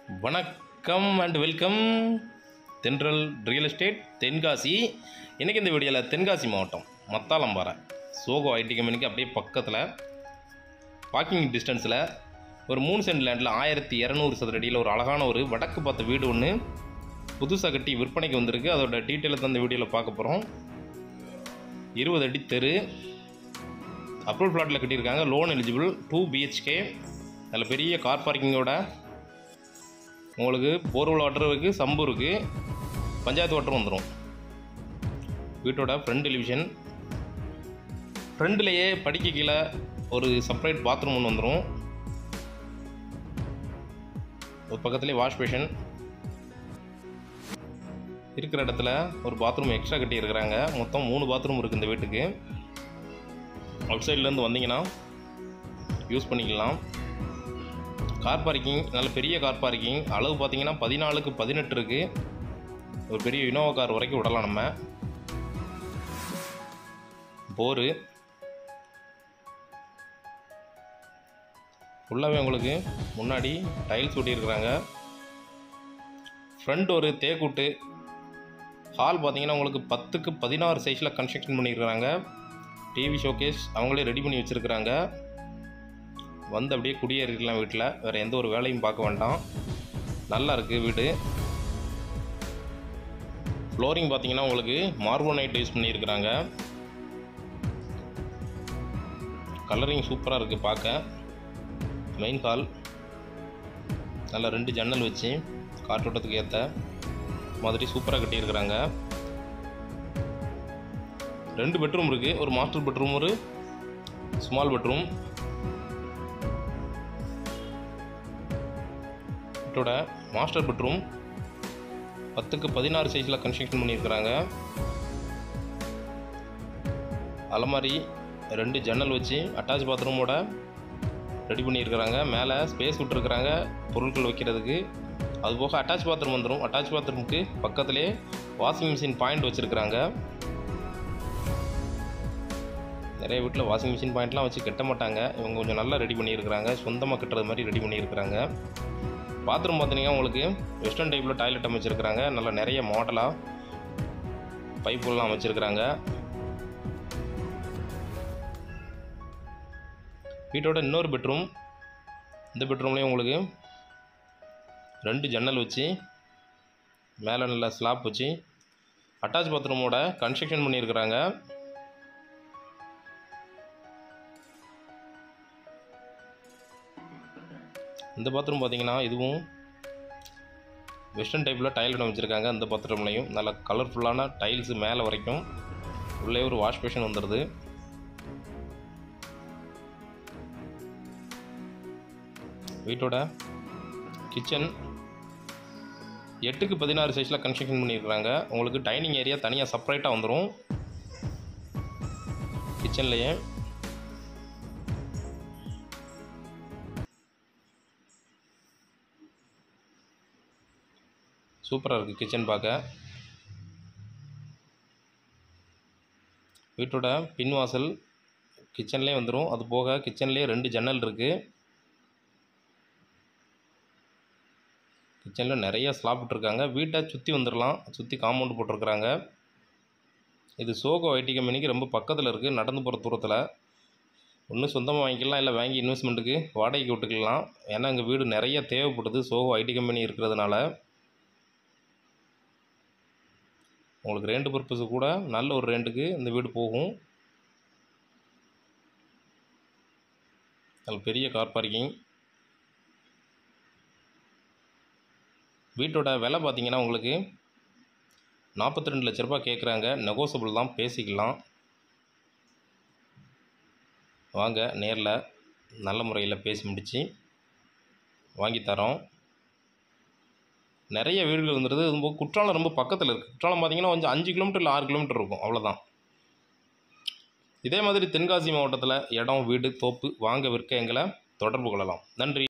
வணக்கம் and welcome Thendral real estate Tenkasi இன்றைக்கி இந்த வீடியோவில் தென்காசி மாவட்டம் மத்தாளம்பாறை சோகோ ஐடி கம்பெனிக்கு அப்படியே பக்கத்தில் வாக்கிங் டிஸ்டன்ஸில் ஒரு மூணு சென்ட் லேண்டில் ஆயிரத்தி இரநூறு சதுர அடியில் ஒரு அழகான ஒரு வடக்கு பார்த்த வீடு ஒன்று புதுசாக கட்டி விற்பனைக்கு வந்திருக்கு அதோட டீட்டெயிலை தான் இந்த வீடியோவில் பார்க்க போகிறோம் இருபது அடி தெரு அப்ரூவல் பிளாட்டில் கட்டியிருக்காங்க லோன் எலிஜிபிள் டூ பிஹெச்கே அதில் பெரிய கார் பார்க்கிங்கோட உங்களுக்கு போர்வெல் வாட்டர் இருக்குது சம்பு இருக்குது பஞ்சாயத்து வாட்டரும் வந்துடும் வீட்டோட ஃப்ரண்ட் டெலிவிஷன் ஃப்ரண்ட்லேயே படிக்க கீழே ஒரு செப்பரேட் பாத்ரூம் ஒன்று வந்துடும் ஒரு பக்கத்துலேயே வாஷ் பேஷன் இருக்கிற இடத்துல ஒரு பாத்ரூம் எக்ஸ்ட்ரா கட்டி இருக்கிறாங்க மொத்தம் மூணு பாத்ரூம் இருக்குது இந்த வீட்டுக்கு அவுட் சைட்லேருந்து வந்தீங்கன்னா யூஸ் பண்ணிக்கலாம் கார் பார்க்கிங் நல்ல பெரிய கார் பார்க்கிங் அளவு பார்த்தீங்கன்னா பதினாலுக்கு பதினெட்டு இருக்குது ஒரு பெரிய இனோவா கார் வரைக்கும் விடலாம் நம்ம போரு ஃபுல்லாகவே உங்களுக்கு முன்னாடி டைல்ஸ் ஒட்டியிருக்கிறாங்க ஃப்ரண்ட் ஒரு தேக்கூட்டு ஹால் பார்த்தீங்கன்னா உங்களுக்கு பத்துக்கு பதினாறு சைஸில் கன்ஸ்ட்ரக்ஷன் பண்ணியிருக்கிறாங்க டிவி ஷோகேஸ் அவங்களே ரெடி பண்ணி வச்சுருக்கிறாங்க வந்து அப்படியே குடியேறிக்கலாம் வீட்டில் வேறு எந்த ஒரு வேலையும் பார்க்க வேண்டாம் நல்லா இருக்குது வீடு ஃப்ளோரிங் பார்த்தீங்கன்னா உங்களுக்கு மார்போனைட் யூஸ் பண்ணியிருக்கிறாங்க கலரிங் சூப்பராக இருக்குது பார்க்க மெயின் ஹால் நல்லா ரெண்டு ஜன்னல் வச்சு காற்றோட்டத்துக்கு ஏற்ற மாதிரி சூப்பராக கட்டியிருக்கிறாங்க ரெண்டு பெட்ரூம் இருக்குது ஒரு மாஸ்டர் பெட்ரூம் ஒரு ஸ்மால் பெட்ரூம் வீட்டோட மாஸ்டர் பெட்ரூம் பத்துக்கு பதினாறு சைஸில் கன்ஸ்ட்ரக்ஷன் பண்ணியிருக்கிறாங்க அலமாரி ரெண்டு ஜன்னல் வச்சு அட்டாச் பாத்ரூமோட ரெடி பண்ணியிருக்கிறாங்க மேலே ஸ்பேஸ் விட்டுருக்குறாங்க பொருட்கள் வைக்கிறதுக்கு அது போக அட்டாச் பாத்ரூம் வந்துடும் அட்டாச் பாத்ரூமுக்கு பக்கத்துலேயே வாஷிங் மிஷின் பாயிண்ட் வச்சுருக்குறாங்க நிறைய வீட்டில் வாஷிங் மிஷின் பாயிண்ட்லாம் வச்சு கட்ட மாட்டாங்க இவங்க கொஞ்சம் நல்லா ரெடி பண்ணியிருக்கிறாங்க சொந்தமாக கட்டுறது மாதிரி ரெடி பண்ணியிருக்கிறாங்க பாத்ரூம் பார்த்தீங்கன்னா உங்களுக்கு வெஸ்டர்ன் டைப்பில் டாய்லெட் அமைச்சிருக்கிறாங்க நல்லா நிறைய மாடலாக பைப்புலாம் அமைச்சிருக்கிறாங்க வீட்டோட இன்னொரு பெட்ரூம் இந்த பெட்ரூம்லேயும் உங்களுக்கு ரெண்டு ஜன்னல் வச்சு மேலே நல்லா ஸ்லாப் வச்சு அட்டாச் பாத்ரூமோட கன்ஸ்ட்ரக்ஷன் பண்ணியிருக்கிறாங்க இந்த பாத்ரூம் பார்த்தீங்கன்னா இதுவும் வெஸ்டர்ன் டைப்பில் டைல் அமைச்சிருக்காங்க இந்த பாத்ரூம்லையும் நல்ல கலர்ஃபுல்லான டைல்ஸு மேலே வரைக்கும் உள்ளே ஒரு வாஷ் பேஷன் வந்துடுது வீட்டோட கிச்சன் எட்டுக்கு பதினாறு சைஸில் கன்ஸ்ட்ரக்ஷன் பண்ணியிருக்கிறாங்க உங்களுக்கு டைனிங் ஏரியா தனியாக செப்பரேட்டாக வந்துடும் கிச்சன்லேயே சூப்பராக இருக்குது கிச்சன் பார்க்க வீட்டோட பின்வாசல் கிச்சன்லேயே வந்துடும் அது போக கிச்சன்லேயே ரெண்டு ஜன்னல் இருக்குது கிச்சனில் நிறைய ஸ்லாப் விட்டுருக்காங்க வீட்டை சுற்றி வந்துடலாம் சுற்றி காம்பவுண்ட் போட்டிருக்கிறாங்க இது சோகோ ஐடி கம்பெனிக்கு ரொம்ப பக்கத்தில் இருக்குது நடந்து போகிற தூரத்தில் ஒன்று சொந்தமாக வாங்கிக்கலாம் இல்லை வாங்கி இன்வெஸ்ட்மெண்ட்டுக்கு வாடகைக்கு விட்டுக்கலாம் ஏன்னா எங்கள் வீடு நிறைய தேவைப்படுது சோகோ ஐடி கம்பெனி இருக்கிறதுனால உங்களுக்கு ரெண்ட் பர்பஸு கூட நல்ல ஒரு ரெண்ட்டுக்கு இந்த வீடு போகும் நல்ல பெரிய கார் பார்க்கிங் வீட்டோட விலை பார்த்தீங்கன்னா உங்களுக்கு நாற்பத்தி ரெண்டு லட்ச ரூபா கேட்குறாங்க நெகோசபிள் தான் பேசிக்கலாம் வாங்க நேரில் நல்ல முறையில் பேசி முடித்து வாங்கி தரோம் நிறைய வீடுகள் வந்துடுது ரொம்ப குற்றாலம் ரொம்ப பக்கத்தில் இருக்குது குற்றாலம் பார்த்தீங்கன்னா கொஞ்சம் அஞ்சு கிலோமீட்டர் இல்லை ஆறு கிலோமீட்டர் இருக்கும் அவ்வளோதான் இதே மாதிரி தென்காசி மாவட்டத்தில் இடம் வீடு தோப்பு வாங்க விற்க எங்களை தொடர்பு கொள்ளலாம் நன்றி